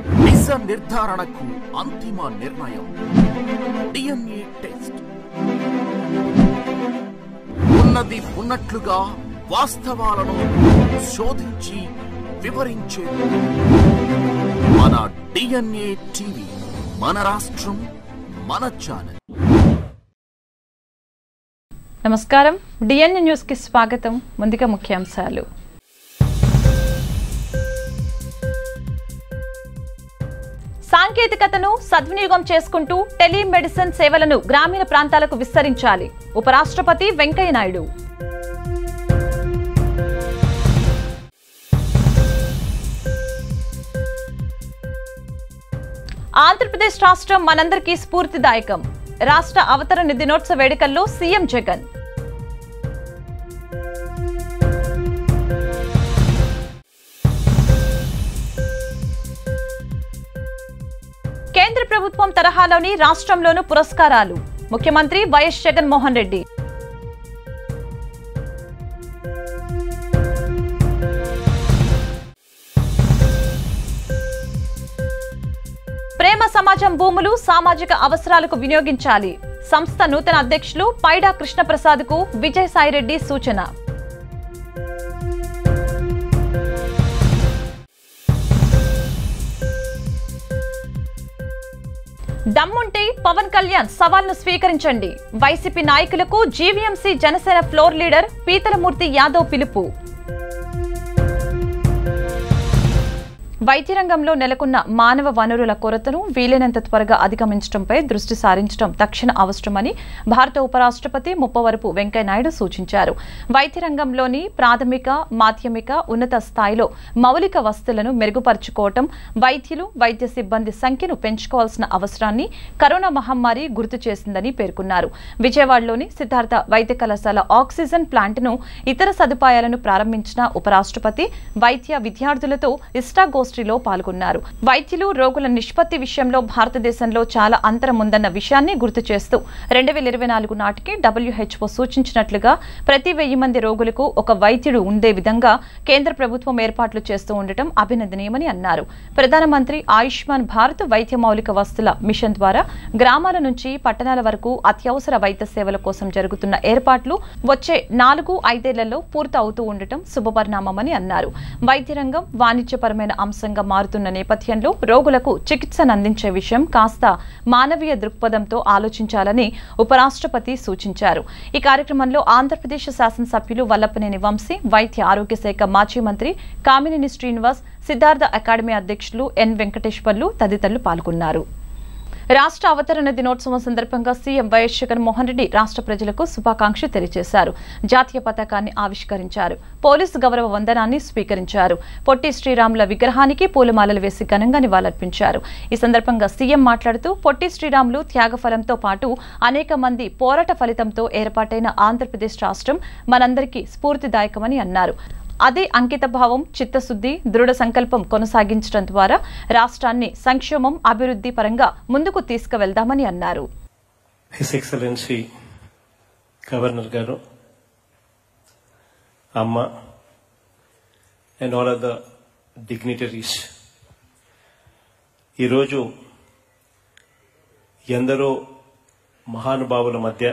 దిశ నిర్ధారణకు అంతిమ నిర్ణయం డిఎన్ఏ టెస్ట్ ఉన్నది ఉన్నట్లుగా వాస్తవాలను శోధించి వివరించే మన డిఎన్ఏ టీవీ మన రాష్ట్రం మన ఛానల్ నమస్కారం డిఎన్ఏ న్యూస్ కి స్వాగతం ముందుగా ముఖ్యాంశాలు సాంకేతికతను సద్వినియోగం చేసుకుంటూ టెలిమెడిసిన్ సేవలను గ్రామీణ ప్రాంతాలకు విస్తరించాలి ఉపరాష్ట్రపతి వెంకయ్య నాయుడు ఆంధ్రప్రదేశ్ రాష్ట్రం మనందరికీ స్ఫూర్తిదాయకం రాష్ట్ర అవతరణ దినోత్సవ వేడుకల్లో సీఎం జగన్ కేంద్ర ప్రభుత్వం తరహాలోని రాష్ట్రంలోనూ పురస్కారాలు ముఖ్యమంత్రి వైఎస్ జగన్మోహన్ రెడ్డి ప్రేమ సమాజం భూములు సామాజిక అవసరాలకు వినియోగించాలి సంస్థ నూతన అధ్యక్షులు పైడా కృష్ణప్రసాద్ కు విజయసాయిరెడ్డి సూచన దమ్ముంటే పవన్ కళ్యాణ్ సవాల్ను స్వీకరించండి వైసీపీ నాయకులకు GVMC Janasena floor leader Peethalamurthy Yadav పిలుపు వైద్య రంగంలో నెలకొన్న మానవ వనరుల కొరతను వీలైనంత త్వరగా అధిగమించడంపై దృష్టి సారించడం తక్షణ అవసరమని భారత ఉపరాష్ట్రపతి ముప్పవరపు వెంకయ్యనాయుడు సూచించారు వైద్య రంగంలోని ప్రాథమిక మాధ్యమిక ఉన్నత స్థాయిలో మౌలిక వస్తువులను మెరుగుపరుచుకోవటం వైద్యులు వైద్య సిబ్బంది సంఖ్యను పెంచుకోవాల్సిన అవసరాన్ని కరోనా మహమ్మారి గుర్తు చేసిందని పేర్కొన్నారు విజయవాడలోని సిద్ధార్థ వైద్య కళాశాల ఆక్సిజన్ ప్లాంట్ను ఇతర సదుపాయాలను ప్రారంభించిన ఉపరాష్ట్రపతి వైద్య విద్యార్థులతో ఇష్టాగోష్ఠిలో పాల్గొన్నారు వైద్యులు రోగుల నిష్పత్తి విషయంలో భారతదేశంలో చాలా అంతరం ఉందన్న విషయాన్ని గుర్తు చేస్తూ రెండు వేల ఇరవై నాలుగు నాటికి డబ్ల్యూహెచ్ఓ సూచించినట్లుగా ప్రతి వెయ్యి మంది రోగులకు ఒక వైద్యుడు ఉండే విధంగా కేంద్ర ప్రభుత్వం ఏర్పాట్లు చేస్తూ ఉండటం అభినందనీయమని అన్నారు ప్రధానమంత్రి ఆయుష్మాన్ భారత్ వైద్య మౌలిక వస్తుల మిషన్ ద్వారా గ్రామాల నుంచి పట్టణాల వరకు అత్యవసర వైద్య సేవల కోసం జరుగుతున్న ఏర్పాట్లు వచ్చే నాలుగు ఐదేళ్లలో పూర్తి అవుతూ ఉండటం శుభపరిణామమని అన్నారు వైద్య రంగం వాణిజ్యపరమైన అంశంగా మారుతున్న నేపథ్యంలో రోగులకు చికిత్సను అందించే విషయం కాస్త మానవీయ దృక్పథంతో ఆలోచించాలని ఉపరాష్ట్రపతి సూచించారు ఈ కార్యక్రమంలో ఆంధ్రప్రదేశ్ శాసనసభ్యులు వల్లభనేని వంశీ వైద్య ఆరోగ్య శాఖ మాజీ మంత్రి కామినేని శ్రీనివాస్ సిద్ధార్థ అకాడమీ అధ్యక్షులు ఎన్ వెంకటేశ్వర్లు తదితరులు పాల్గొన్నారు రాష్ట్ర అవతరణ దినోత్సవం సందర్భంగా సీఎం వైఎస్ జగన్మోహన్ రెడ్డి రాష్ట్ర ప్రజలకు శుభాకాంక్షలు తెలియజేశారు జాతీయ పతాకాన్ని ఆవిష్కరించారు పోలీసు గౌరవ వందనాన్ని స్వీకరించారు పొట్టి శ్రీరాముల విగ్రహానికి పూలమాలలు వేసి ఘనంగా నివాళులర్పించారు ఈ సందర్భంగా సీఎం మాట్లాడుతూ పొట్టి శ్రీరాములు త్యాగఫలంతో పాటు అనేక మంది పోరాట ఫలితంతో ఏర్పాటైన ఆంధ్రప్రదేశ్ రాష్ట్రం మనందరికీ స్ఫూర్తిదాయకమని అన్నారు అదే అంకితభావం చిత్తశుద్ధి దృఢ సంకల్పం కొనసాగించడం ద్వారా రాష్ట్రాన్ని సంక్షేమం అభివృద్ధి పరంగా ముందుకు తీసుకువెళ్దామని అన్నారు హిస్ ఎక్సలెన్సీ గవర్నర్ గారు అమ్మ and all are the dignitaries ఈరోజు ఎందరో మహానుభావుల మధ్య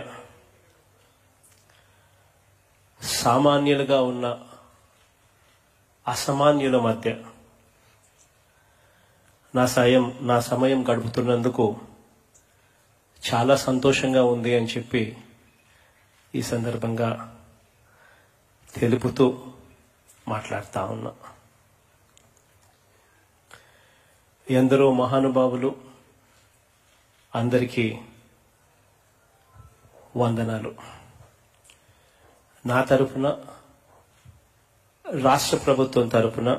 సామాన్యులుగా ఉన్న అసామాన్యుల మధ్య నా సాయం నా సమయం గడుపుతున్నందుకు చాలా సంతోషంగా ఉంది అని చెప్పి ఈ సందర్భంగా తెలుపుతూ మాట్లాడుతా ఉన్నా ఎందరో మహానుభావులు అందరికీ వందనాలు నా తరఫున రాష్ట్ర ప్రభుత్వం తరపున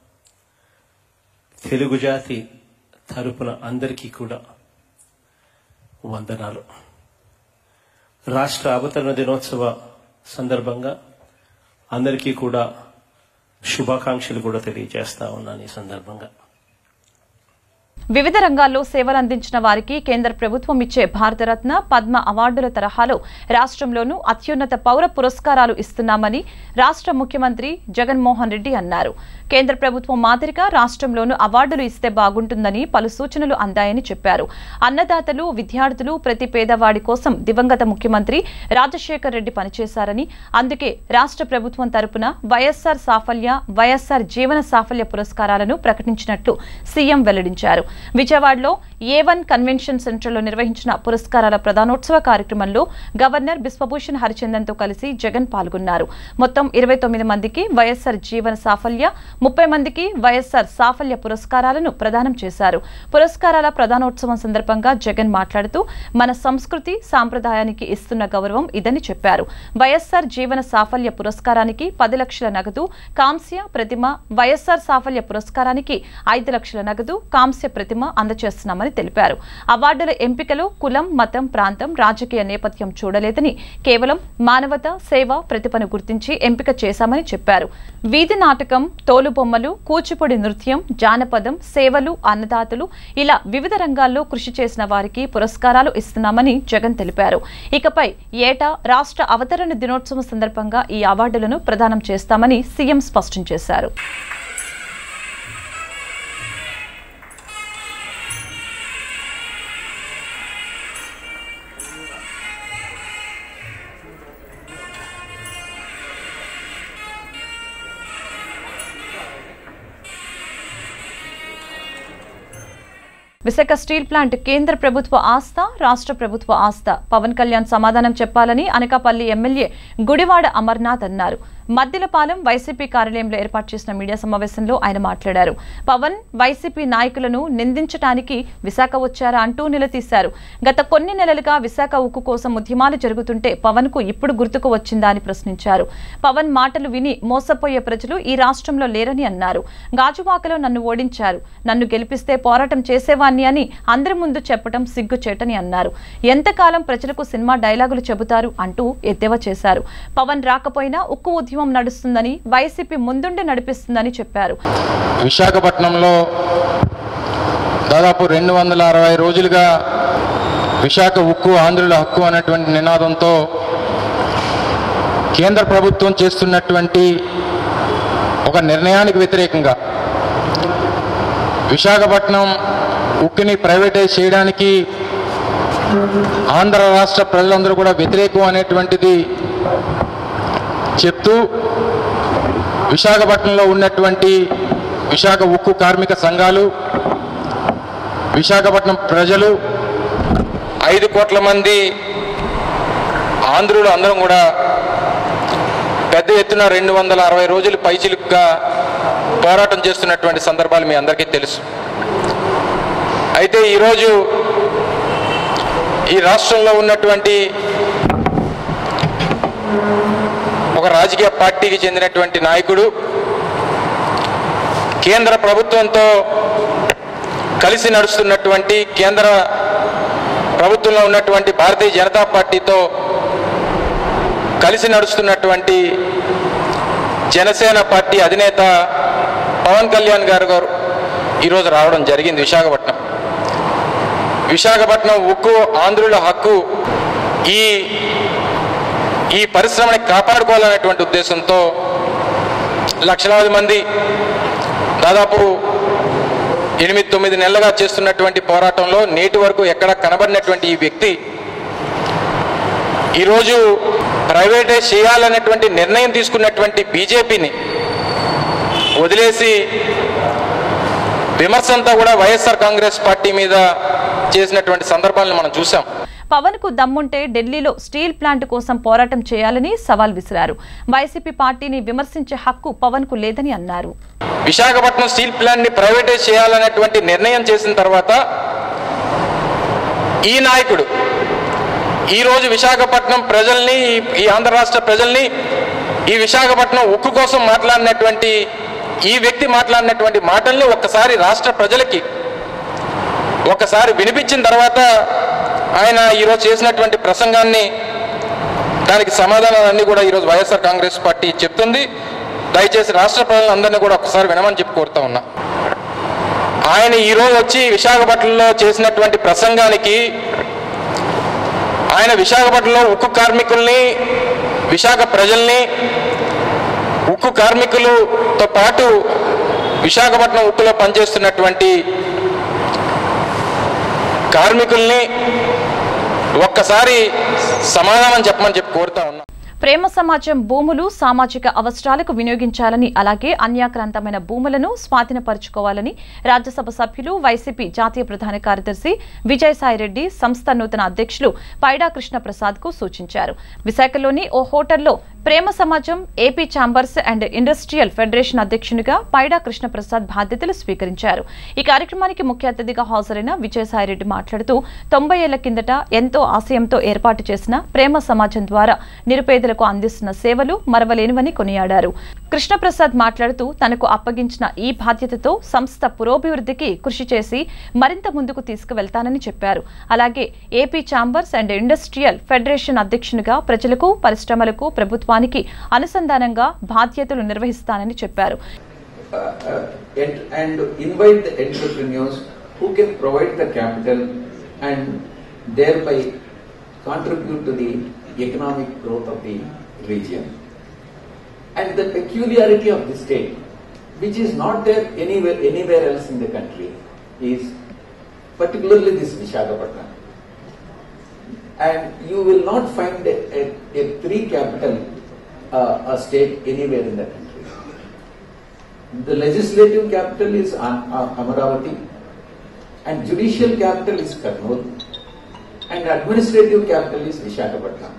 తెలుగు జాతి తరపున అందరికీ కూడా వందనాలు రాష్ట్ర అవతరణ దినోత్సవ సందర్భంగా అందరికీ కూడా శుభాకాంక్షలు కూడా తెలియజేస్తా ఉన్నాను ఈ సందర్భంగా వివిధ రంగాల్లో సేవలందించిన వారికి కేంద్ర ప్రభుత్వం ఇచ్చే భారతరత్న పద్మ అవార్డుల తరహాలో రాష్ట్రంలోనూ అత్యున్నత పౌర పురస్కారాలు ఇస్తున్నామని రాష్ట్ర ముఖ్యమంత్రి జగన్మోహన్ రెడ్డి అన్నారు కేంద్ర ప్రభుత్వం మాదిరిగా రాష్ట్రంలోనూ అవార్డులు ఇస్తే బాగుంటుందని పలు సూచనలు అందాయని చెప్పారు అన్నదాతలు విద్యార్థులు ప్రతి పేదవాడి కోసం దివంగత ముఖ్యమంత్రి రాజశేఖర్ రెడ్డి పనిచేశారని అందుకే రాష్ట్ర ప్రభుత్వం తరపున వైఎస్ఆర్ సాఫల్య వైఎస్ఆర్ జీవన సాఫల్య పురస్కారాలను ప్రకటించినట్లు సీఎం వెల్లడించారు విజయవాడలో ఏ వన్ కన్వెన్షన్ సెంటర్లో నిర్వహించిన పురస్కారాల ప్రధానోత్సవ కార్యక్రమంలో గవర్నర్ బిశ్వభూషణ్ హరిచందన్ తో కలిసి జగన్ పాల్గొన్నారు మొత్తం ఇరవై తొమ్మిది మందికి వైఎస్ఆర్ జీవన సాఫల్య ముప్పై మందికి వైఎస్ఆర్ సాఫల్య పురస్కారాలను ప్రదానం చేశారు పురస్కారాల ప్రధానోత్సవం సందర్భంగా జగన్ మాట్లాడుతూ మన సంస్కృతి సాంప్రదాయానికి ఇస్తున్న గౌరవం ఇదని చెప్పారు వైఎస్ఆర్ జీవన సాఫల్య పురస్కారానికి పది లక్షల నగదు కాంస్య ప్రతిమ వైఎస్ఆర్ సాఫల్య పురస్కారానికి ఐదు లక్షల నగదు కాంస్య ప్రతిమ అందజేస్తున్నామని తెలిపారు అవార్డుల ఎంపికలో కులం మతం ప్రాంతం రాజకీయ నేపథ్యం చూడలేదని కేవలం మానవత సేవ ప్రతిభను గుర్తించి ఎంపిక చేశామని చెప్పారు వీధి నాటకం తోలుబొమ్మలు కూచిపూడి నృత్యం జానపదం సేవలు అన్నదాతలు ఇలా వివిధ రంగాల్లో కృషి చేసిన వారికి పురస్కారాలు ఇస్తున్నామని జగన్ తెలిపారు ఇకపై ఏటా రాష్ట్ర అవతరణ దినోత్సవం సందర్భంగా ఈ అవార్డులను ప్రదానం చేస్తామని సీఎం స్పష్టం చేశారు విశాఖ స్టీల్ ప్లాంట్ కేంద్ర ప్రభుత్వ ఆస్థ రాష్ట్ర ప్రభుత్వ ఆస్థ పవన్ కళ్యాణ్ సమాధానం చెప్పాలని అనకాపల్లి ఎమ్మెల్యే గుడివాడ అమర్నాథ్ అన్నారు మద్దిలపాలెం వైసీపీ కార్యాలయంలో ఏర్పాటు చేసిన మీడియా సమావేశంలో ఆయన మాట్లాడారు పవన్ వైసీపీ నాయకులను నిందించడానికి విశాఖ వచ్చారా అంటూ నిలదీశారు గత కొన్ని నెలలుగా విశాఖ ఉక్కు కోసం ఉద్యమాలు జరుగుతుంటే పవన్ కు ఇప్పుడు గుర్తుకు వచ్చిందా అని ప్రశ్నించారు పవన్ మాటలు విని మోసపోయే ప్రజలు ఈ రాష్ట్రంలో లేరని అన్నారు గాజువాకలో నన్ను ఓడించారు నన్ను గెలిపిస్తే పోరాటం చేసేవాణ్ణి అని అందరి ముందు చెప్పడం సిగ్గుచేటని అన్నారు ఎంతకాలం ప్రజలకు సినిమా డైలాగులు చెబుతారు అంటూ ఎద్దేవా చేశారు పవన్ రాకపోయినా ఉక్కు ఉద్యమం నడుస్తుందని వైసీపీ ముందుండి నడిపిస్తుందని చెప్పారు విశాఖపట్నంలో దాదాపు రెండు వందల అరవై రోజులుగా విశాఖ ఉక్కు ఆంధ్రుల హక్కు అనేటువంటి నినాదంతో కేంద్ర ప్రభుత్వం చేస్తున్నటువంటి ఒక నిర్ణయానికి వ్యతిరేకంగా విశాఖపట్నం ఉక్కుని ప్రైవేటైజ్ చేయడానికి ఆంధ్ర రాష్ట్ర ప్రజలందరూ కూడా వ్యతిరేకం అనేటువంటిది చెప్తూ విశాఖపట్నంలో ఉన్నటువంటి విశాఖ ఉక్కు కార్మిక సంఘాలు విశాఖపట్నం ప్రజలు ఐదు కోట్ల మంది ఆంధ్రులు అందరం కూడా పెద్ద ఎత్తున రెండు వందల అరవై రోజులు పైచిలుకుగా పోరాటం చేస్తున్నటువంటి సందర్భాలు మీ అందరికీ తెలుసు అయితే ఈరోజు ఈ రాష్ట్రంలో ఉన్నటువంటి ఒక రాజకీయ పార్టీకి చెందినటువంటి నాయకుడు కేంద్ర ప్రభుత్వంతో కలిసి నడుస్తున్నటువంటి కేంద్ర ప్రభుత్వంలో ఉన్నటువంటి భారతీయ జనతా పార్టీతో కలిసి నడుస్తున్నటువంటి జనసేన పార్టీ అధినేత పవన్ కళ్యాణ్ గారు గారు ఈరోజు రావడం జరిగింది విశాఖపట్నం విశాఖపట్నం ఉక్కు ఆంధ్రుల హక్కు ఈ ఈ పరిశ్రమని కాపాడుకోవాలనేటువంటి ఉద్దేశంతో లక్షలాది మంది దాదాపు ఎనిమిది తొమ్మిది నెలలుగా చేస్తున్నటువంటి పోరాటంలో నేటి వరకు ఎక్కడ కనబడినటువంటి ఈ వ్యక్తి ఈరోజు ప్రైవేటైజ్ చేయాలనేటువంటి నిర్ణయం తీసుకున్నటువంటి బీజేపీని వదిలేసి విమర్శ అంతా కూడా వైఎస్ఆర్ కాంగ్రెస్ పార్టీ మీద చేసినటువంటి సందర్భాలను మనం చూసాం పవన్ కు దమ్ముంటే ఢిల్లీలో స్టీల్ ప్లాంట్ కోసం పోరాటం చేయాలని సవాల్ విసిరారు వైసీపీ పార్టీని విమర్శించే హక్కు పవన్ కు లేదని అన్నారు విశాఖపట్నం స్టీల్ ప్లాంట్ ని ప్రైవేటైజ్ చేయాలనేటువంటి నిర్ణయం చేసిన తర్వాత ఈ నాయకుడు ఈ రోజు విశాఖపట్నం ప్రజల్ని ఈ- ఈ ఆంధ్ర రాష్ట్ర ప్రజల్ని ఈ విశాఖపట్నం ఉక్కు కోసం మాట్లాడినటువంటి ఈ వ్యక్తి మాట్లాడినటువంటి మాటల్ని ఒక్కసారి రాష్ట్ర ప్రజలకి ఒకసారి వినిపించిన తర్వాత ఆయన ఈరోజు చేసినటువంటి ప్రసంగాన్ని దానికి సమాధానాలన్నీ కూడా ఈరోజు వైఎస్ఆర్ కాంగ్రెస్ పార్టీ చెప్తుంది దయచేసి రాష్ట్ర ప్రజలందరినీ కూడా ఒకసారి వినమని చెప్పి కోరుతా ఉన్నా ఆయన ఈరోజు వచ్చి విశాఖపట్నంలో చేసినటువంటి ప్రసంగానికి ఆయన విశాఖపట్నంలో ఉక్కు కార్మికుల్ని విశాఖ ప్రజల్ని ఉక్కు కార్మికులతో పాటు విశాఖపట్నం ఉక్కులో పనిచేస్తున్నటువంటి కార్మికుల్ని ఒక్కసారి సమాధానం చెప్పమని చెప్పి కోరుతా ఉన్నా ప్రేమ సమాజం భూములు సామాజిక అవసరాలకు వినియోగించాలని అలాగే అన్యాక్రాంతమైన భూములను స్వాధీనపరుచుకోవాలని రాజ్యసభ సభ్యులు వైసీపీ జాతీయ ప్రధాన కార్యదర్శి విజయసాయిరెడ్డి సంస్థ నూతన అధ్యక్షులు పైడా కృష్ణ ప్రసాద్ కు సూచించారు విశాఖలోని ఓ హోటల్లో Prema Samajam AP chambers and industrial federation అధ్యక్షునిగా పైడా కృష్ణప్రసాద్ బాధ్యతలు స్వీకరించారు ఈ కార్యక్రమానికి ముఖ్య అతిథిగా హాజరైన విజయసాయిరెడ్డి మాట్లాడుతూ తొంభై ఏళ్ల కిందట ఎంతో ఆశయంతో ఏర్పాటు చేసిన ప్రేమ సమాజం ద్వారా నిరుపేదలకు అందిస్తున్న సేవలు మరవలేనివని కొనియాడారు కృష్ణప్రసాద్ మాట్లాడుతూ తనకు అప్పగించిన ఈ బాధ్యతతో సంస్థ పురోభివృద్ధికి కృషి చేసి మరింత ముందుకు తీసుకువెళ్తానని చెప్పారు అలాగే AP chambers and industrial federation అధ్యక్షునిగా ప్రజలకు పరిశ్రమలకు ప్రభుత్వానికి అనుసంధానంగా బాధ్యతలు నిర్వహిస్తానని చెప్పారు uh, uh, and, and invite the entrepreneurs who can provide the capital and thereby contribute to the economic growth of the region. And the peculiarity of the state, which is not there anywhere, anywhere else in the country, is particularly this Vishakhapatnam. And you will not find a, a, a three capital uh, a state anywhere in the country. The legislative capital is Am- Am- Amaravati, and judicial capital is Kurnool, and administrative capital is Vishakhapatnam.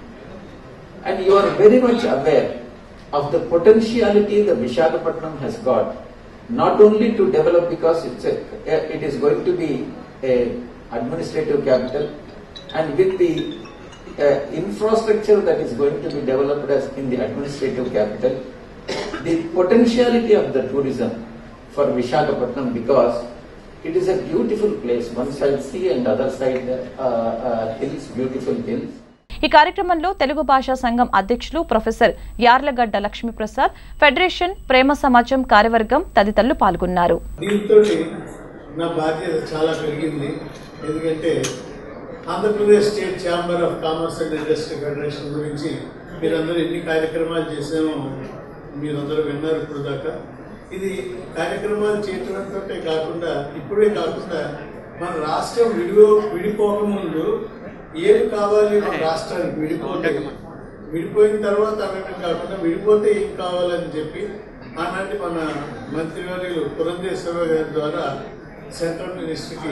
And you are very much aware of the potentiality the Vishakhapatnam has got, not only to develop because it's a, it is going to be a administrative capital, and with the uh, infrastructure that is going to be developed as in the administrative capital, the potentiality of the tourism for Vishakhapatnam because it is a beautiful place. One side sea and other side uh, uh, hills, beautiful hills. ఈ కార్యక్రమంలో తెలుగు భాషా సంఘం అధ్యక్షులు professor Yarlagadda Lakshmiprasad federation Prema Samajam కార్యవర్గం తదితరులు పాల్గొన్నారు దీంతో నా బాధ్యత చాలా పెరిగింది ఎందుకంటే Andhra Pradesh state chamber of commerce and industry federation గురించి మీరందరూ ఎన్ని కార్యక్రమాలు చేసామో మీరందరూ విన్నారు ఇప్పుడు దాకా ఇది కార్యక్రమాలు చేయటంతో కాకుండా ఇప్పుడే కాకుండా మన రాష్ట్రం విడిపో విడిపోకముందు ఏమి కావాలి మన రాష్ట్రానికి విడిపోతే విడిపోయిన తర్వాత అనడం కాకుండా విడిపోతే ఏం కావాలని చెప్పి ఆనాటి మన మంత్రివర్యులు పురంధేశ్వర గారి ద్వారా సెంట్రల్ మినిస్టర్కి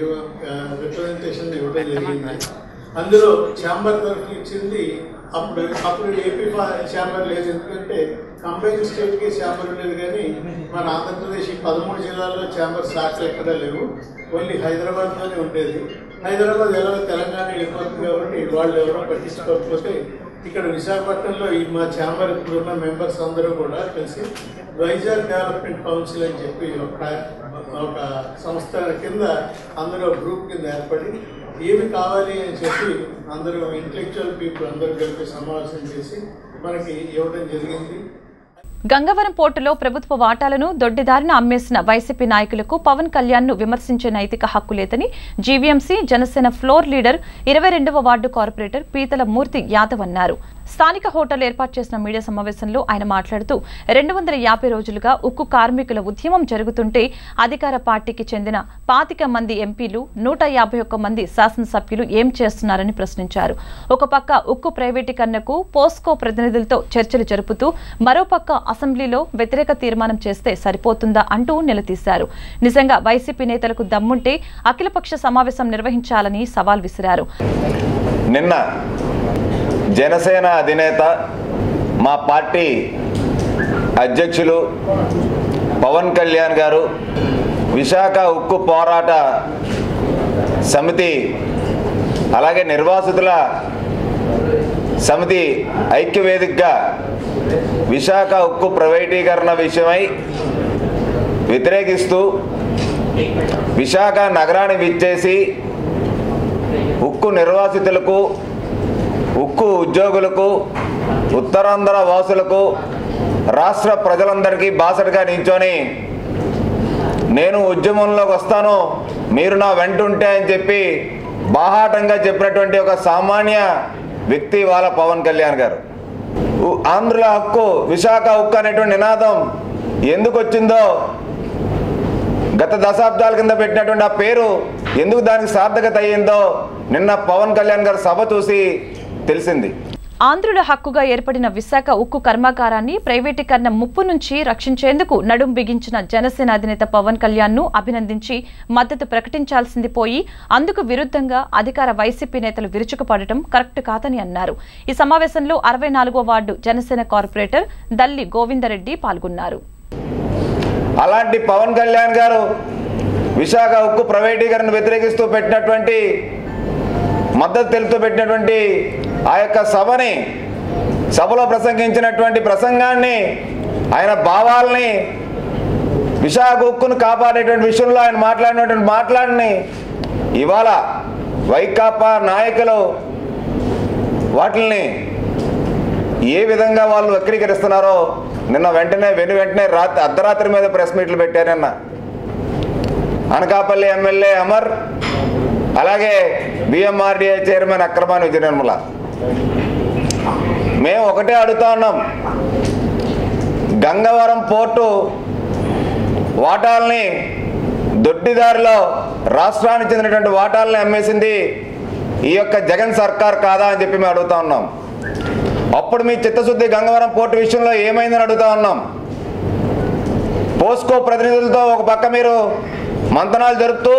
రిప్రజెంటేషన్ ఇవ్వడం జరిగింది అందులో ఛాంబర్ తరఫున ఇచ్చింది అప్పుడు అప్పుడు ఏపీ ఛాంబర్ లేదు ఎందుకంటే కంబైన్ స్టేట్ కి ఛాంబర్ ఉండేది కానీ మన ఆంధ్రప్రదేశ్ ఈ పదమూడు జిల్లాల్లో ఛాంబర్ శాఖలు ఎక్కడా లేవు ఓన్లీ హైదరాబాద్ లోనే ఉండేది హైదరాబాద్ ఎలా తెలంగాణ వెళ్ళిపోతుంది కాబట్టి వాళ్ళు ఎవరో పట్టించుకోకపోతే ఇక్కడ విశాఖపట్నంలో ఈ మా ఛాంబర్ ఇప్పుడున్న మెంబర్స్ అందరూ కూడా కలిసి వైజాగ్ డెవలప్మెంట్ కౌన్సిల్ అని చెప్పి ఒక ఒక సంస్థ కింద అందరూ గ్రూప్ కింద ఏర్పడి ఏమి కావాలి అని చెప్పి అందరూ ఇంటలెక్చువల్ పీపుల్ అందరూ కలిపి సమావేశం చేసి మనకి ఇవ్వడం జరిగింది గంగవరం పోర్టులో ప్రభుత్వ వాటాలను దొడ్డిదారిన అమ్మేసిన వైసీపీ నాయకులకు పవన్ కళ్యాణ్ ను విమర్శించే నైతిక హక్కు లేదని జీవీఎంసీ జనసేన ఫ్లోర్ లీడర్ ఇరవై రెండవ వార్డు కార్పొరేటర్ పీతల మూర్తి యాదవ్ అన్నారు స్థానిక హోటల్ ఏర్పాటు చేసిన మీడియా సమావేశంలో ఆయన మాట్లాడుతూ రెండు వందల యాభై రోజులుగా ఉక్కు కార్మికుల ఉద్యమం జరుగుతుంటే అధికార పార్టీకి చెందిన పాతిక మంది ఎంపీలు నూట యాభై ఒక్క మంది శాసనసభ్యులు ఏం చేస్తున్నారని ప్రశ్నించారు ఒక పక్క ఉక్కు ప్రైవేటీకరణకు పోస్కో ప్రతినిధులతో చర్చలు జరుపుతూ మరోపక్క అసెంబ్లీలో వ్యతిరేక తీర్మానం చేస్తే సరిపోతుందా అంటూ నిలదీశారు నిజంగా వైసీపీ నేతలకు దమ్ముంటే అఖిలపక్ష సమావేశం నిర్వహించాలని సవాల్ విసిరారు నిన్న జనసేన అధినేత మా పార్టీ అధ్యక్షులు పవన్ కళ్యాణ్ గారు విశాఖ ఉక్కు పోరాట సమితి అలాగే నిర్వాసితుల సమితి ఐక్యవేదికగా విశాఖ ఉక్కు ప్రైవేటీకరణ విషయమై వ్యతిరేకిస్తూ విశాఖ నగరాన్ని విచ్చేసి ఉక్కు నిర్వాసితులకు ఉక్కు ఉద్యోగులకు ఉత్తరాంధ్ర వాసులకు రాష్ట్ర ప్రజలందరికీ బాసటగా నించొని నేను ఉద్యమంలోకి వస్తాను మీరు నా వెంట ఉంటే అని చెప్పి బాహాటంగా చెప్పినటువంటి ఒక సామాన్య వ్యక్తి వాళ్ళ పవన్ కళ్యాణ్ గారు ఉ- ఆంధ్రుల హక్కు విశాఖ హక్కు అనేటువంటి నినాదం ఎందుకు వచ్చిందో గత దశాబ్దాల కింద పెట్టినటువంటి ఆ పేరు ఎందుకు దానికి సార్థకత అయ్యిందో నిన్న పవన్ కళ్యాణ్ గారు సభ చూసి తెలిసింది ఆంధ్రుల హక్కుగా ఏర్పడిన విశాఖ ఉక్కు కర్మాగారాన్ని ప్రైవేటీకరణ ముప్పు నుంచి రక్షించేందుకు నడుం బిగించిన జనసేన అధినేత పవన్ కళ్యాణ్ ను అభినందించి మద్దతు ప్రకటించాల్సింది పోయి అందుకు విరుద్ధంగా అధికార వైసీపీ నేతలు విరుచుకుపడటం కరెక్ట్ కాదని అన్నారు ఈ సమావేశంలో అరవై నాలుగో వార్డు జనసేన కార్పొరేటర్ దల్లి గోవిందరెడ్డి పాల్గొన్నారు అలాంటి పవన్ కళ్యాణ్ గారు విశాఖ ఉక్కు ప్రైవేటీకరణ వ్యతిరేకిస్తూ పెట్టినటువంటి మద్దతు తెలుపుతూ పెట్టినటువంటి ఆ యొక్క సభని సభలో ప్రసంగించినటువంటి ప్రసంగాన్ని ఆయన భావాల్ని విశాఖ ఉక్కును కాపాడేటువంటి విషయంలో ఆయన మాట్లాడినటువంటి మాట్లాడిని ఇవాళ వైకాపా నాయకులు వాటిల్ని ఏ విధంగా వాళ్ళు వక్రీకరిస్తున్నారో నిన్న వెంటనే వెను వెంటనే రాత్రి అర్ధరాత్రి మీద ప్రెస్ మీట్లు పెట్టారన్న అనకాపల్లి ఎమ్మెల్యే అమర్ అలాగే బిఎంఆర్డిఏ చైర్మన్ అక్రమాన్ విజయ నిర్మల మేము ఒకటే అడుగుతా ఉన్నాం గంగవరం పోర్టు వాటాల్ని దొడ్డిదారిలో రాష్ట్రానికి చెందినటువంటి వాటాలని అమ్మేసింది ఈ యొక్క జగన్ సర్కార్ కాదా అని చెప్పి మేము అడుగుతా ఉన్నాం అప్పుడు మీ చిత్తశుద్ధి గంగవరం పోర్టు విషయంలో ఏమైందని అడుగుతా ఉన్నాం పోస్కో ప్రతినిధులతో ఒక పక్క మీరు మంతనాలు జరుపుతూ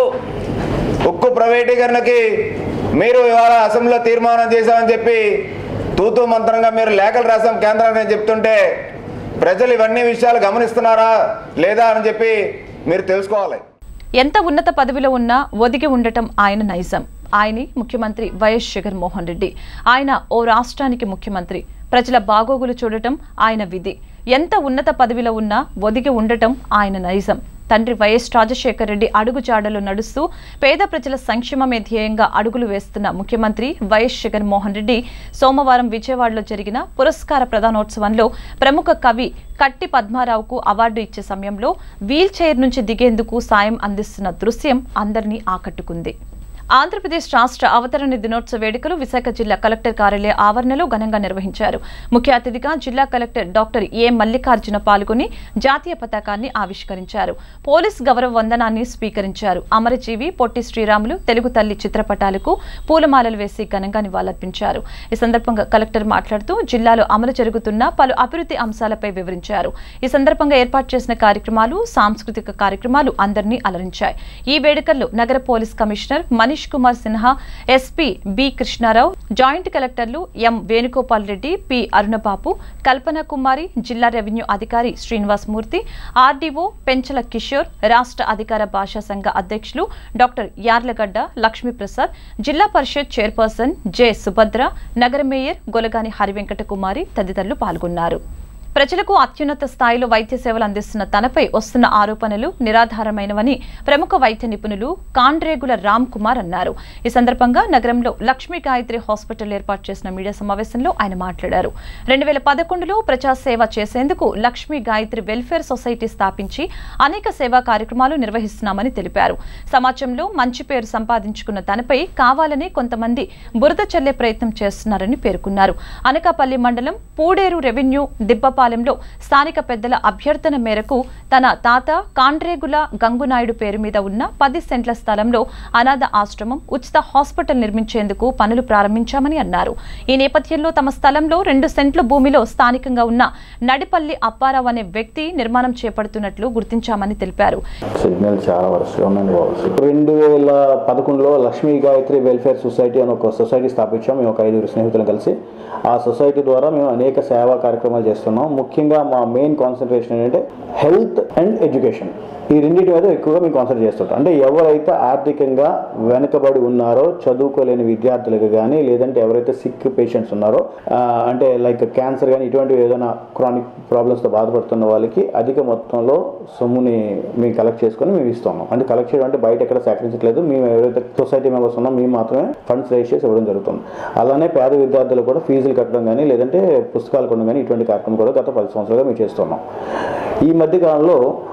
ఉక్కు ప్రైవేటీకరణకి మీరు ఇవాళ అసెంబ్లీలో తీర్మానం చేశామని చెప్పి తూతూ మంత్రంగా మీరు లేఖలు రాసాం కేంద్రానికి అని చెప్తుంటే ప్రజలు ఇవన్నీ విషయాలు గమనిస్తున్నారా లేదా అని చెప్పి మీరు తెలుసుకోవాలి ఎంత ఉన్నత పదవిలో ఉన్నా ఒదిగి ఉండటం ఆయన నైజం ఆయనే ముఖ్యమంత్రి వైఎస్ జగన్మోహన్ రెడ్డి ఆయన ఓ రాష్ట్రానికి ముఖ్యమంత్రి ప్రజల బాగోగులు చూడటం ఆయన విధి ఎంత ఉన్నత పదవిలో ఉన్నా ఒదిగి ఉండటం ఆయన నైజం తండ్రి వైఎస్ రాజశేఖర రెడ్డి అడుగుజాడలు నడుస్తూ పేద ప్రజల సంక్షేమమే ధ్యేయంగా అడుగులు వేస్తున్న ముఖ్యమంత్రి వైఎస్ జగన్మోహన్ రెడ్డి సోమవారం విజయవాడలో జరిగిన పురస్కార ప్రదానోత్సవంలో ప్రముఖ కవి కట్టి పద్మారావుకు అవార్డు ఇచ్చే సమయంలో వీల్ చైర్ నుంచి దిగేందుకు సాయం అందిస్తున్న దృశ్యం అందరినీ ఆకట్టుకుంది ఆంధ్రప్రదేశ్ రాష్ట్ర అవతరణ దినోత్సవ వేడుకలు విశాఖ జిల్లా కలెక్టర్ కార్యాలయ ఆవరణలో ఘనంగా నిర్వహించారు ముఖ్య అతిథిగా జిల్లా కలెక్టర్ డాక్టర్ ఏ మల్లికార్జున పాల్గొని జాతీయ పతాకాన్ని ఆవిష్కరించారు పోలీస్ గౌరవ వందనాన్ని స్వీకరించారు అమరజీవి పొట్టి శ్రీరాములు తెలుగు తల్లి చిత్రపటాలకు పూలమాలలు వేసి ఘనంగా నివాళులర్పించారు ఈ సందర్భంగా కలెక్టర్ మాట్లాడుతూ జిల్లాలో అమలు జరుగుతున్న పలు అభివృద్ధి అంశాలపై వివరించారు ఈ సందర్భంగా ఏర్పాటు చేసిన కార్యక్రమాలు సాంస్కృతిక కార్యక్రమాలు అందరినీ అలరించాయి ఈ వేడుకల్లో నగర police commissioner Manish Kumar Sinha SP B Krishnarao joint కలెక్టర్లు ఎం వేణుగోపాల్ రెడ్డి పి అరుణబాబు కల్పన కుమారి జిల్లా రెవెన్యూ అధికారి శ్రీనివాస్ మూర్తి ఆర్డీఓ పెంచల కిషోర్ రాష్ట్ర అధికార భాషా సంఘ అధ్యక్షులు డాక్టర్ యార్లగడ్డ లక్ష్మీప్రసాద్ జిల్లా పరిషత్ చైర్పర్సన్ జె సుభద్ర నగర మేయర్ గొలగాని హరివెంకట కుమారి తదితరులు పాల్గొన్నారు ప్రజలకు అత్యున్నత స్థాయిలో వైద్య సేవలు అందిస్తున్న తనపై వస్తున్న ఆరోపణలు నిరాధారమైనవని ప్రముఖ వైద్య నిపుణులు కాండ్రేగుల రామ్ కుమార్ అన్నారు ఈ సందర్భంగా నగరంలో లక్ష్మీ గాయత్రి హాస్పిటల్ ఏర్పాటు చేసిన మీడియా సమావేశంలో ఆయన మాట్లాడారు రెండు వేల పదకొండులో ప్రజాసేవ చేసేందుకు లక్ష్మీ గాయత్రి వెల్ఫేర్ సొసైటీ స్థాపించి అనేక సేవా కార్యక్రమాలు నిర్వహిస్తున్నామని తెలిపారు సమాజంలో మంచి పేరు సంపాదించుకున్న తనపై కావాలని కొంతమంది బురద చల్లే ప్రయత్నం చేస్తున్నారని పేర్కొన్నారు అనకాపల్లి మండలం పూడేరు రెవెన్యూ దిబ్బపాలెంలో స్థానిక పెద్దల అభ్యర్థన మేరకు తన తాత కాండ్రేగుల గంగునాయుడు పేరు మీద ఉన్న పది సెంట్ల స్థలంలో అనాథ ఆశ్రమం ఉచిత హాస్పిటల్ నిర్మించేందుకు పనులు ప్రారంభించామని అన్నారు ఈ నేపథ్యంలో తమ స్థలంలో రెండు సెంట్ల భూమిలో స్థానికంగా ఉన్న నడిపల్లి అప్పారావు అనే వ్యక్తి నిర్మాణం చేపడుతున్నట్లు గుర్తించామని తెలిపారు సిగ్నల్ చాలా వరుసగా ఉందండి బాబు రెండు వేల పదకొండులో లక్ష్మీ గాయత్రి వెల్ఫేర్ సొసైటీ అని ఒక సొసైటీ స్థాపించాం మేము ఒక ఐదుగురు స్నేహితులు కలిసి ఆ సొసైటీ ద్వారా మేము అనేక సేవా కార్యక్రమాలు చేస్తున్నాం ముఖ్యంగా మా మెయిన్ కాన్సన్ట్రేషన్ ఏంటంటే హెల్త్ అండ్ ఎడ్యుకేషన్ ఈ రెండింటి మీద ఎక్కువగా మేము కాన్సన్ట్రేట్ చేస్తుంటాం అంటే ఎవరైతే ఆర్థికంగా వెనుకబడి ఉన్నారో చదువుకోలేని విద్యార్థులకు కానీ లేదంటే ఎవరైతే సిక్ పేషెంట్స్ ఉన్నారో ఆ, అంటే లైక్ క్యాన్సర్ కానీ ఇటువంటివి ఏదైనా క్రానిక్ ప్రాబ్లమ్స్తో బాధపడుతున్న వాళ్ళకి అధిక మొత్తంలో సొమ్ముని మేము కలెక్ట్ చేసుకొని మేము ఇస్తున్నాం అంటే కలెక్ట్ చేయడం అంటే బయట ఎక్కడ సేకరించట్లేదు మేము ఎవరైతే సొసైటీ మెంబర్స్ ఉన్నాం మేము మాత్రమే ఫండ్స్ రేస్ చేసి ఇవ్వడం జరుగుతుంది అలానే పేద విద్యార్థులు కూడా ఫీజులు కట్టడం కానీ లేదంటే పుస్తకాలు కొనడం కానీ ఇటువంటి కార్యక్రమం కూడా గత పది సంవత్సరాలుగా మేము చేస్తున్నాం ఈ మధ్య కాలంలో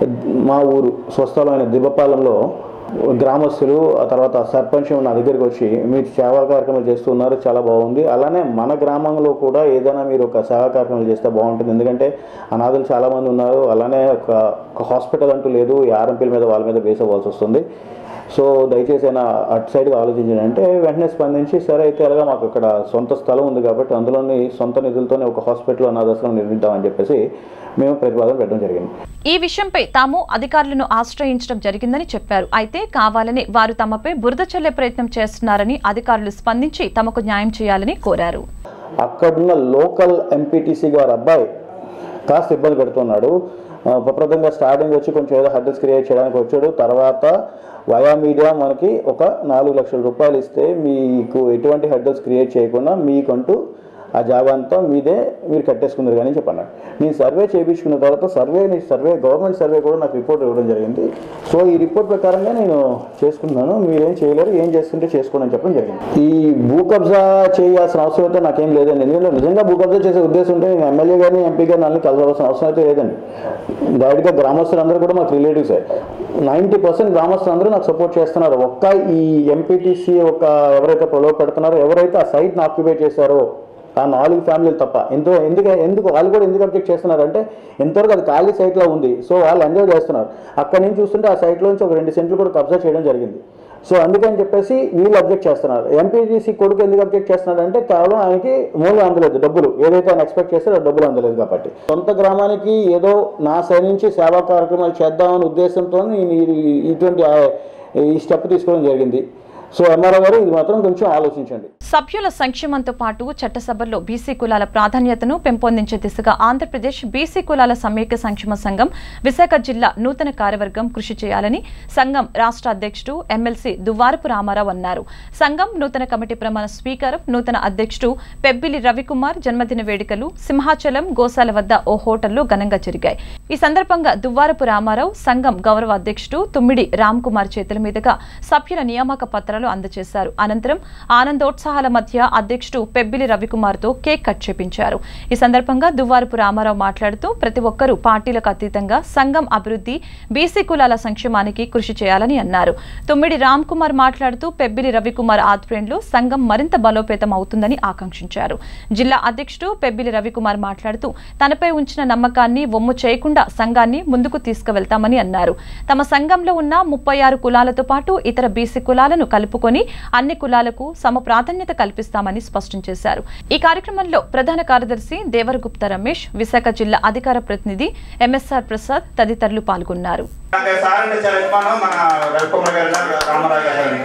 మా ఊరు స్వస్థలమైన దిబ్బపాలెంలో గ్రామస్తులు ఆ తర్వాత సర్పంచ్ నా దగ్గరికి వచ్చి మీరు సేవా కార్యక్రమాలు చేస్తున్నారు చాలా బాగుంది అలానే మన గ్రామంలో కూడా ఏదైనా మీరు ఒక సేవా కార్యక్రమాలు చేస్తే బాగుంటుంది ఎందుకంటే అనాథులు చాలామంది ఉన్నారు అలానే ఒక ఒక హాస్పిటల్ అంటూ లేదు ఈ ఆర్ఎంపీల మీద వాళ్ళ మీద బేస్ అవ్వాల్సి వస్తుంది సో దయచేసి అయినా అటు సైడ్గా ఆలోచించండి అంటే వెంటనే స్పందించి సరే అయితే అలాగా మాకు ఇక్కడ సొంత స్థలం ఉంది కాబట్టి అందులోని సొంత నిధులతోనే ఒక హాస్పిటల్ అనాథాశ్రమం నిర్మిద్దామని చెప్పేసి మేము ప్రతిపాదన పెట్టడం జరిగింది ఈ విషయంపై తాము అధికారులను ఆశ్రయించడం జరిగిందని చెప్పారు అయితే కావాలని వారు తమపై బురద చల్లే ప్రయత్నం చేస్తున్నారని అధికారులు స్పందించి తమకు న్యాయం చేయాలని కోరారు అక్కడున్న లోకల్ ఎంపీటీసీ గారు అబ్బాయి కాస్త ఇబ్బంది పెడుతున్నాడు ఆ, ప్రప్రదంగా స్టార్టింగ్ వచ్చి కొంచెం ఏదో హడ్డల్స్ క్రియేట్ చేయడానికి వచ్చాడు తర్వాత వయా మీడియా మనకి ఒక నాలుగు లక్షల రూపాయలు ఇస్తే మీకు ఎటువంటి హడ్డల్స్ క్రియేట్ చేయకుండా మీకంటూ ఆ జాగా అంతా మీదే మీరు కట్టేసుకున్నారు కానీ చెప్పన్నాడు నేను సర్వే చేయించుకున్న తర్వాత సర్వే సర్వే గవర్నమెంట్ సర్వే కూడా నాకు రిపోర్ట్ ఇవ్వడం జరిగింది సో ఈ రిపోర్ట్ ప్రకారంగా నేను చేసుకున్నాను మీరేం చేయలేరు ఏం చేస్తుంటే చేసుకోండి అని చెప్పడం జరిగింది ఈ భూ కబ్జా చేయాల్సిన అవసరం అయితే నాకేం లేదండి ఎందుకంటే నిజంగా భూ కబ్జా చేసే ఉద్దేశం ఉంటే నేను ఎమ్మెల్యే గారిని ఎంపీ గారిని అన్ని కలవాల్సిన అవసరం అయితే లేదండి డైరెక్ట్గా గ్రామస్తులందరూ కూడా మాకు రిలేటివ్సే నైంటీ పర్సెంట్ గ్రామస్తులందరూ నాకు సపోర్ట్ చేస్తున్నారు ఒక్క ఈ ఎంపీటీసీ ఒక ఎవరైతే ప్రలోభ పెడుతున్నారో ఎవరైతే ఆ సైట్ని ఆక్యుపై చేశారో ఆ నాలుగు ఫ్యామిలీలు తప్ప ఎంతో ఎందుకు ఎందుకు వాళ్ళు కూడా ఎందుకు అబ్జెక్ట్ చేస్తున్నారంటే ఎంతవరకు అది ఖాళీ సైట్లో ఉంది సో వాళ్ళు ఎంజాయ్ చేస్తున్నారు అక్కడి నుంచి చూస్తుంటే ఆ సైట్లోంచి ఒక రెండు సెంట్లు కూడా కబ్జా చేయడం జరిగింది సో అందుకని చెప్పేసి వీళ్ళు అబ్జెక్ట్ చేస్తున్నారు ఎంపీటీసీ కొడుకు ఎందుకు అబ్జెక్ట్ చేస్తున్నాడు అంటే కేవలం ఆయనకి మూలం అందలేదు డబ్బులు ఏదైతే ఆయన ఎక్స్పెక్ట్ చేస్తారో ఆ డబ్బులు అందలేదు కాబట్టి సొంత గ్రామానికి ఏదో నా సైడ్ నుంచి సేవా కార్యక్రమాలు చేద్దామనే ఉద్దేశంతో నేను ఈ- ఇటువంటి ఆ, ఈ స్టెప్ తీసుకోవడం జరిగింది సో ఎంఆర్ఓ గారు ఇది మాత్రం కొంచెం ఆలోచించండి సభ్యుల సంక్షేమంతో పాటు చట్టసభల్లో బీసీ కులాల ప్రాధాన్యతను పెంపొందించే దిశగా ఆంధ్రప్రదేశ్ బీసీ కులాల సమైక్య సంక్షేమ సంఘం విశాఖ జిల్లా నూతన కార్యవర్గం కృషి చేయాలని సంఘం రాష్ట్ర అధ్యక్షుడు ఎమ్మెల్సీ దువ్వారపు రామారావు అన్నారు సంఘం నూతన కమిటీ ప్రమాణ స్వీకారం నూతన అధ్యక్షుడు పెబ్బిలి రవికుమార్ జన్మదిన వేడుకలు సింహాచలం గోశాల వద్ద ఓ హోటల్లో ఘనంగా జరిగాయి ఈ సందర్భంగా దువ్వారపు రామారావు సంఘం గౌరవ అధ్యక్షుడు తుమ్మిడి రామ్ కుమార్ చేతుల మీదుగా సభ్యుల నియామక పత్రాలు అందజేశారు అనంతరం ఆనందోత్సాహాల మధ్య అధ్యక్షుడు పెబ్బిలి రవికుమార్తో కేక్ కట్ చేపించారు ఈ సందర్భంగా దువ్వారపు రామారావు మాట్లాడుతూ ప్రతి ఒక్కరూ పార్టీలకు అతీతంగా సంఘం అభివృద్ధి బీసీ కులాల సంక్షేమానికి కృషి చేయాలని అన్నారు తుమ్మిడి రామ్ కుమార్ మాట్లాడుతూ పెబ్బిలి రవికుమార్ ఆధ్వర్యంలో సంఘం మరింత బలోపేతం అవుతుందని ఆకాంక్షించారు జిల్లా అధ్యక్షుడు పెబ్బిలి రవికుమార్ మాట్లాడుతూ తనపై ఉంచిన నమ్మకాన్ని వమ్ము చేయకుండా సంఘాన్ని ముందుకు తీసుకువెళ్తామని అన్నారు తమ సంఘంలో ఉన్న ముప్పై ఆరు కులాలతో పాటు ఇతర బీసీ కులాలను కలుపుకొని అన్ని కులాలకు సమ ప్రాధాన్యత కల్పిస్తామని స్పష్టం చేశారు ఈ కార్యక్రమంలో ప్రధాన కార్యదర్శి దేవరగుప్త రమేష్ విశాఖ జిల్లా అధికార ప్రతినిధి ఎంఎస్ఆర్ ప్రసాద్ తదితరులు పాల్గొన్నారు అంటే సార్ అంటే చాలా అభిమానం మన రవికుమార్ గారు రామారావు గారు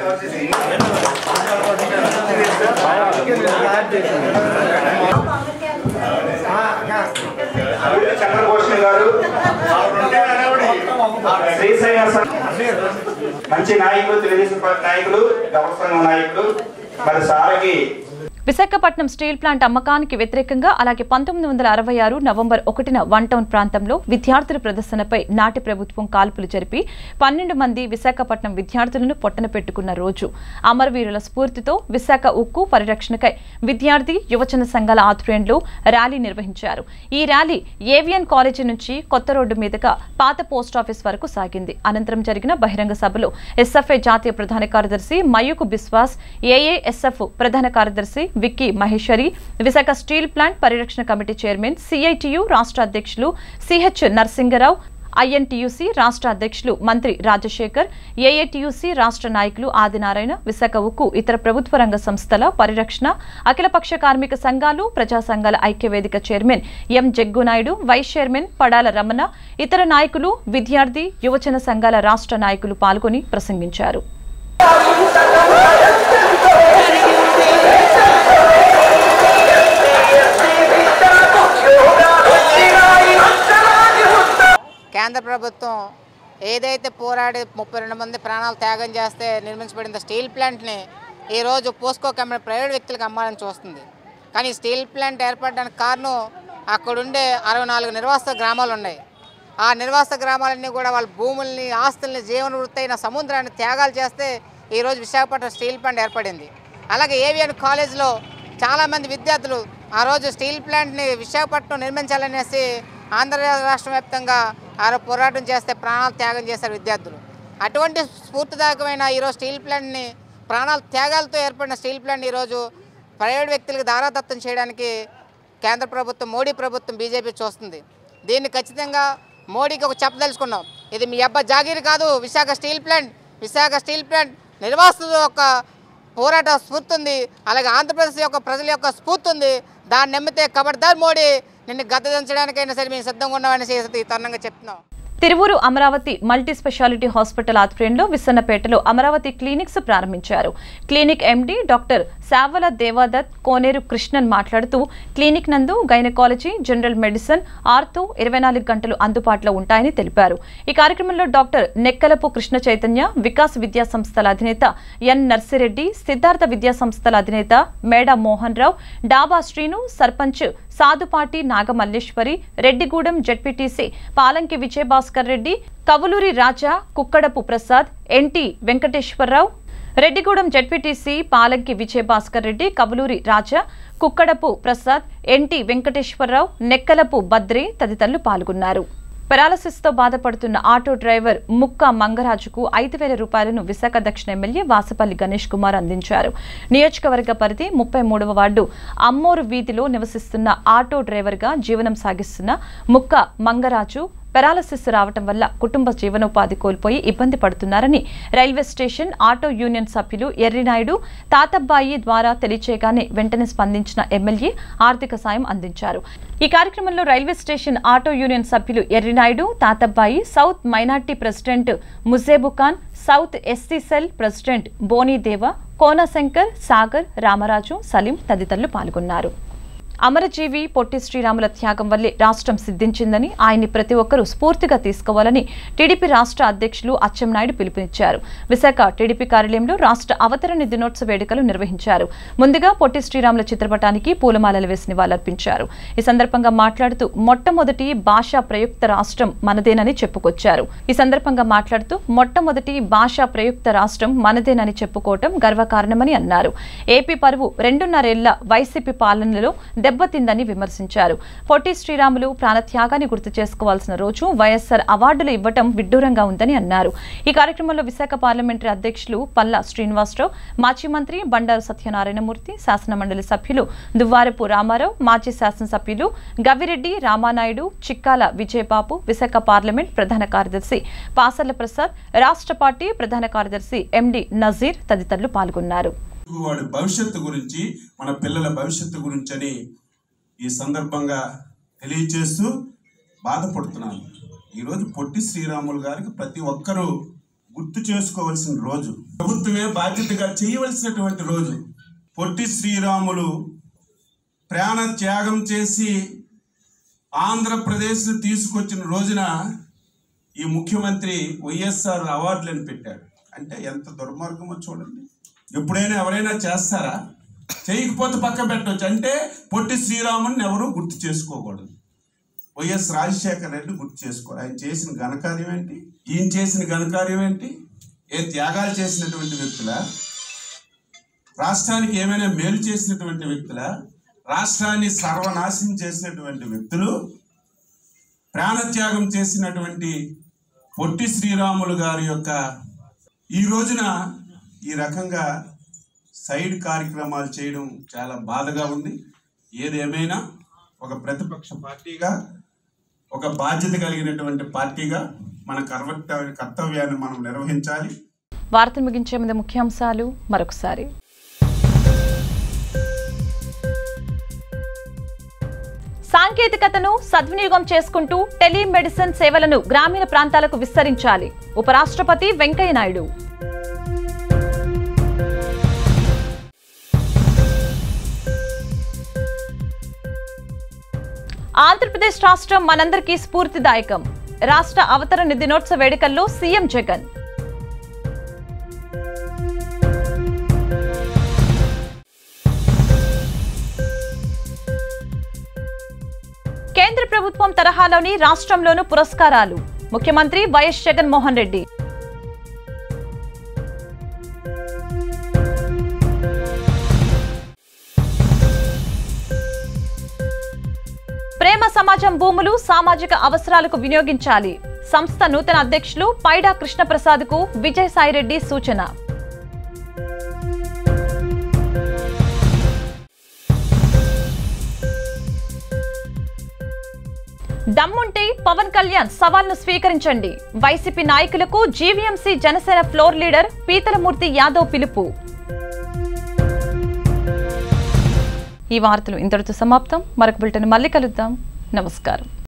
చంద్రభూషణ్ గారు శ్రీశైల సం- మంచి నాయకులు తెలుగుదేశం పార్టీ నాయకులు గౌరవ సంఘం నాయకులు మరి సారకి విశాఖపట్నం స్టీల్ ప్లాంట్ అమ్మకానికి వ్యతిరేకంగా అలాగే పంతొమ్మిది వందల అరవై ఆరు నవంబర్ ఒకటిన వన్ టౌన్ ప్రాంతంలో విద్యార్థుల ప్రదర్శనపై నాటి ప్రభుత్వం కాల్పులు జరిపి పన్నెండు మంది విశాఖపట్నం విద్యార్థులను పొట్టన పెట్టుకున్న రోజు అమరవీరుల స్ఫూర్తితో విశాఖ ఉక్కు పరిరక్షణకై విద్యార్థి యువజన సంఘాల ఆధ్వర్యంలో ర్యాలీ నిర్వహించారు ఈ ర్యాలీ ఏవియన్ కాలేజీ నుంచి కొత్త రోడ్డు మీదుగా పాత పోస్ట్ ఆఫీస్ వరకు సాగింది అనంతరం జరిగిన బహిరంగ సభలో ఎస్ఎఫ్ఐ జాతీయ ప్రధాన కార్యదర్శి మయూకు బిస్వాస్ ఏఏఎస్ఎఫ్ ప్రధాన కార్యదర్శి విక్కీ మహేశ్వరి విశాఖ స్టీల్ ప్లాంట్ పరిరక్షణ కమిటీ చైర్మన్ సిఐటియు రాష్ట్ర అధ్యక్షులు సిహెచ్ నరసింగరావు ఐఎన్టీయూసీ రాష్ట్ర అధ్యక్షులు మంత్రి రాజశేఖర్ ఏఏటీయూసీ రాష్ట్ర నాయకులు ఆదినారాయణ విశాఖ ఉక్కు ఇతర ప్రభుత్వ రంగ సంస్థల పరిరక్షణ అఖిలపక్ష కార్మిక సంఘాలు ప్రజా సంఘాల ఐక్యవేదిక chairman M Jaggunaidu vice chairman Padala Ramana ఇతర నాయకులు విద్యార్థి యువజన సంఘాల రాష్ట్ర నాయకులు పాల్గొని ప్రసంగించారు కేంద్ర ప్రభుత్వం ఏదైతే పోరాడి ముప్పై రెండు మంది ప్రాణాలు త్యాగం చేస్తే నిర్మించబడిన స్టీల్ ప్లాంట్ని ఈరోజు పోస్కో కంపెనీ ప్రైవేట్ వ్యక్తులకు అమ్మాలని చూస్తుంది కానీ స్టీల్ ప్లాంట్ ఏర్పడడానికి కారణం అక్కడుండే అరవై నాలుగు నిర్వాసిత గ్రామాలు ఉన్నాయి ఆ నిర్వాసిత గ్రామాలన్నీ కూడా వాళ్ళ భూముల్ని ఆస్తుల్ని జీవన వృత్తి అయిన సముద్రాన్ని త్యాగాలు చేస్తే ఈరోజు విశాఖపట్నం స్టీల్ ప్లాంట్ ఏర్పడింది అలాగే ఏవిఎన్ కాలేజ్లో చాలామంది విద్యార్థులు ఆ రోజు స్టీల్ ప్లాంట్ని విశాఖపట్నం నిర్మించాలనేసి ఆంధ్ర రాష్ట్ర వ్యాప్తంగా ఆ రోజు పోరాటం చేస్తే ప్రాణాలు త్యాగం చేశారు విద్యార్థులు అటువంటి స్ఫూర్తిదాయకమైన ఈరోజు స్టీల్ ప్లాంట్ని ప్రాణాల త్యాగాలతో ఏర్పడిన స్టీల్ ప్లాంట్ ఈరోజు ప్రైవేట్ వ్యక్తులకు దారాదత్తం చేయడానికి కేంద్ర ప్రభుత్వం మోడీ ప్రభుత్వం బీజేపీ చూస్తుంది దీన్ని ఖచ్చితంగా మోడీకి ఒక చెప్పదలుచుకున్నాం ఇది మీ అబ్బా జాగీర్ కాదు Visakha steel plant Visakha steel plant నిర్వాసితుల యొక్క పోరాట స్ఫూర్తి ఉంది అలాగే ఆంధ్రప్రదేశ్ యొక్క ప్రజల యొక్క స్ఫూర్తి ఉంది దాన్ని నమ్మితే కబడ్దార్ మోడీ నిన్ను గద్దదించడానికైనా సరే మేము సిద్ధంగా ఉన్నామని ఈ తరుణంగా చెప్తున్నాం Tiruvuru Amaravati multi speciality hospital ఆధ్వర్యంలో విసన్నపేటలో అమరావతి క్లినిక్స్ ప్రారంభించారు clinic MD doctor Savala Devadatt Koneru Krishnan మాట్లాడుతూ క్లినిక్ నందు గైనకాలజీ జనరల్ మెడిసిన్ ఆర్థో ఇరవై నాలుగు గంటలు అందుబాటులో ఉంటాయని తెలిపారు ఈ కార్యక్రమంలో డాక్టర్ నెక్కలపు కృష్ణ చైతన్య వికాస్ విద్యా సంస్థల అధినేత ఎన్ నర్సిరెడ్డి సిద్ధార్థ విద్యా సంస్థల అధినేత మేడా Mohan Rao Daba Srinu sarpanch Sadupati Nagamalleswari Reddigudem ZPTC Palanki Vijayabhaskar Reddy Kavuluri Raja Kukkadapu Prasad NT Venkateswararao Reddigudem ZPTC Palanki Vijayabhaskar Reddy Kavuluri Raja Kukkadapu Prasad NT Venkateswararao Nekkalapu Badri తదితరులు పాల్గొన్నారు పెరాలసిస్ తో బాధపడుతున్న ఆటో డ్రైవర్ ముక్క మంగరాజుకు ఐదు వేల రూపాయలను విశాఖ దక్షిణ ఎమ్మెల్యే వాసపల్లి గణేష్ కుమార్ అందించారు నియోజకవర్గ పరిధి ముప్పై మూడవ వార్డు అమ్మోరు వీధిలో నివసిస్తున్న ఆటో డ్రైవర్గా జీవనం సాగిస్తున్న ముక్క మంగరాజు పెరాలసిస్ రావటం వల్ల కుటుంబ జీవనోపాధి కోల్పోయి ఇబ్బంది పడుతున్నారని రైల్వే స్టేషన్ ఆటో యూనియన్ సభ్యులు ఎర్రినాయుడు తాతబ్బాయి ద్వారా తెలియచేయగానే వెంటనే స్పందించిన ఎమ్మెల్యే ఆర్థిక సాయం అందించారు ఈ కార్యక్రమంలో రైల్వే స్టేషన్ ఆటో యూనియన్ సభ్యులు Errinaidu Tatabbai south minority president Mujebukhan south SC cell president Bonideva Konashankar Sagar Ramaraju Salim తదితరులు పాల్గొన్నారు అమరజీవి పొట్టి శ్రీరాముల త్యాగం వల్లే రాష్ట్రం సిద్ధించిందని ఆయన్ని ప్రతి ఒక్కరూ స్ఫూర్తిగా తీసుకోవాలని టీడీపీ రాష్ట్ర అధ్యక్షులు అచ్చెన్నాయుడు పిలుపునిచ్చారు విశాఖ టీడీపీ కార్యాలయంలో రాష్ట్ర అవతరణ దినోత్సవ వేడుకలు నిర్వహించారు ముందుగా పొట్టి శ్రీరాముల చిత్రపటానికి పూలమాలలు వేసి నివాళులర్పించారు ఈ సందర్భంగా మాట్లాడుతూ మొట్టమొదటి భాషా ప్రయుక్త రాష్ట్రం మనదేనని చెప్పుకొచ్చారు ఈ సందర్భంగా మాట్లాడుతూ మొట్టమొదటి భాషా ప్రయుక్త రాష్ట్రం మనదేనని చెప్పుకోవటం గర్వకారణమని అన్నారు ఏపీ పరువు రెండున్నరేళ్ల వైసీపీ పాలనలో దెబ్బతిందని విమర్శించారు పొట్టి శ్రీరాములు ప్రాణత్యాగాన్ని గుర్తు చేసుకోవాల్సిన రోజు వైఎస్ఆర్ అవార్డులు ఇవ్వటం విడ్డూరంగా ఉందని అన్నారు ఈ కార్యక్రమంలో విశాఖ పార్లమెంటరీ అధ్యక్షులు పల్లా శ్రీనివాసరావు మాజీ మంత్రి బండారు సత్యనారాయణమూర్తి శాసనమండలి సభ్యులు దువ్వారపు రామారావు మాజీ శాసనసభ్యులు గవిరెడ్డి రామానాయుడు చిక్కాల విజయబాబు విశాఖ పార్లమెంట్ ప్రధాన కార్యదర్శి పాసర్ల ప్రసాద్ రాష్ట్ర పార్టీ ప్రధాన కార్యదర్శి ఎండి నజీర్ తదితరులు పాల్గొన్నారు వాడి భవిష్యత్తు గురించి మన పిల్లల భవిష్యత్తు గురించి అని ఈ సందర్భంగా తెలియజేస్తూ బాధపడుతున్నాను ఈరోజు పొట్టి శ్రీరాములు గారికి ప్రతి ఒక్కరూ గుర్తు చేసుకోవలసిన రోజు ప్రభుత్వమే బాధ్యతగా చేయవలసినటువంటి రోజు పొట్టి శ్రీరాములు ప్రాణ త్యాగం చేసి ఆంధ్రప్రదేశ్ తీసుకొచ్చిన రోజున ఈ ముఖ్యమంత్రి వైఎస్ఆర్ అవార్డులను పెట్టాడు అంటే ఎంత దుర్మార్గమో చూడండి ఎప్పుడైనా ఎవరైనా చేస్తారా చేయకపోతే పక్క పెట్టవచ్చు అంటే పొట్టి శ్రీరాముని ఎవరు గుర్తు చేసుకోకూడదు వైఎస్ రాజశేఖర రెడ్డి గుర్తు చేసుకోవాలి ఆయన చేసిన ఘనకార్యం ఏంటి ఈయన చేసిన ఘనకార్యం ఏంటి ఏ త్యాగాలు చేసినటువంటి వ్యక్తుల రాష్ట్రానికి ఏమైనా మేలు చేసినటువంటి వ్యక్తుల రాష్ట్రాన్ని సర్వనాశనం చేసినటువంటి వ్యక్తులు ప్రాణత్యాగం చేసినటువంటి పొట్టి శ్రీరాములు గారి యొక్క ఈ రోజున ఈ రకంగా సైడ్ కార్యక్రమాలు చేయడం చాలా బాధగా ఉంది ఏదేమైనా ఒక ప్రతిపక్ష పార్టీగా ఒక బాధ్యత కలిగినటువంటి పార్టీగా మన కర్తవ్య కర్తవ్యాన్ని మనం నిర్వహించాలి వార్తలు ముగించే ముందు ముఖ్యాంశాలు మరొకసారి సాంకేతికతను సద్వినియోగం చేసుకుంటూ టెలిమెడిసిన్ సేవలను గ్రామీణ ప్రాంతాలకు విస్తరించాలి ఉపరాష్ట్రపతి వెంకయ్యనాయుడు ఆంధ్రప్రదేశ్ రాష్ట్రం మనందరికీ స్ఫూర్తిదాయకం రాష్ట్ర అవతరణ దినోత్సవ వేడుకల్లో సీఎం జగన్ కేంద్ర ప్రభుత్వం తరహాలోని రాష్ట్రంలోనూ పురస్కారాలు ముఖ్యమంత్రి వైఎస్ జగన్మోహన్ రెడ్డి ప్రేమ సమాజం భూములు సామాజిక అవసరాలకు వినియోగించాలి సంస్థ నూతన అధ్యక్షులు పైడా కృష్ణప్రసాద్ కు విజయసాయిరెడ్డి సూచన దమ్ముంటే పవన్ కళ్యాణ్ సవాల్ను స్వీకరించండి వైసీపీ నాయకులకు GVMC Janasena floor leader Peethalamurthy Yadav పిలుపు ఈ వార్తలు ఇంతటితో సమాప్తం మరొక బులెటిన్ మళ్ళీ కలుద్దాం నమస్కారం